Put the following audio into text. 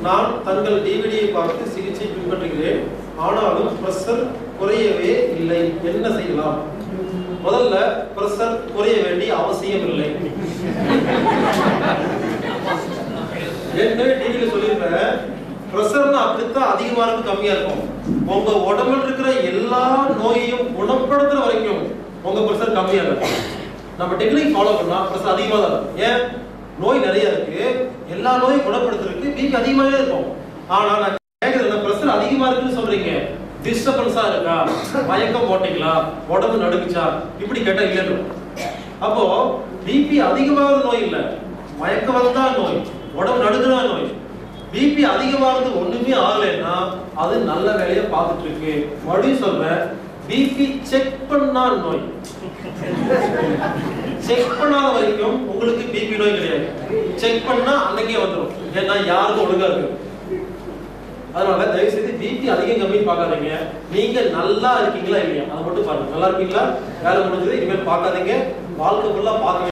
நான் தங்கள் டிவிடியை பார்த்து சிகிச்சை பின்பற்றுகிறேன் ஆனாலும் பிரஷர் குறையவே இல்லை என்ன செய்யலாம் முதல்ல பிரஷர் குறைய வேண்டிய அவசியம் இல்லை ஏற்கனவே டிவியில சொல்லியிருப்பேன் பிரஷர்னா அப்படித்தான் அதிகமா இருக்கும் கம்மியா இருக்கும் உங்க உடம்புல இருக்கிற எல்லா நோயையும் குணப்படுத்துற வரைக்கும் உங்க பிரஷர் கம்மியா இருக்கும் நம்ம டெக்னிக் ஃபாலோ பண்ணா பிரஷர் அதிகமா தான் இருக்கும் ஏன் நோய் நிறைய இருக்கு எல்லா நோயும் குணப்படுத்துறதுக்கு பிபி அதிகமாவே இருக்கும் ஆனா நான் கேக்குறது பிரஷர் அதிகமா இருக்குன்னு சொல்றீங்க டிஸ்டர்பன்ஸா இருக்கா மயக்கம் போட்டீங்களா உடம்பு நடுக்குச்சா இப்படி கேட்டா இல்லைன்னு அப்போ பிபி அதிகமாக நோய் இல்ல மயக்கம் வந்தா நோய் உடம்பு நடுக்குனா நோய் பிபி அதிகமானது ஒண்ணுமே ஆகலைன்னா அது நல்ல வேலையை பார்த்துட்டு இருக்கு மறுபடியும் சொல்றேன் பிபி செக் பண்ணா நோய் செக் பண்ணாத வரைக்கும் உங்களுக்கு பிபி நோய் கிடையாது செக் பண்ணா அன்னைக்கே வந்துடும் ஏன்னா யாருக்கும் ஒழுங்கா இருக்கு அதனால தயவு செய்து பிபி அதிகம் கம்மின்னு பார்க்காதீங்க நீங்க நல்லா இருக்கீங்களா இல்லையா அதை மட்டும் பாருங்க நல்லா இருக்கீங்களா வேலை முடிஞ்சது இனிமேல் பார்க்காதீங்க வாழ்க்கை ஃபுல்லா பார்க்க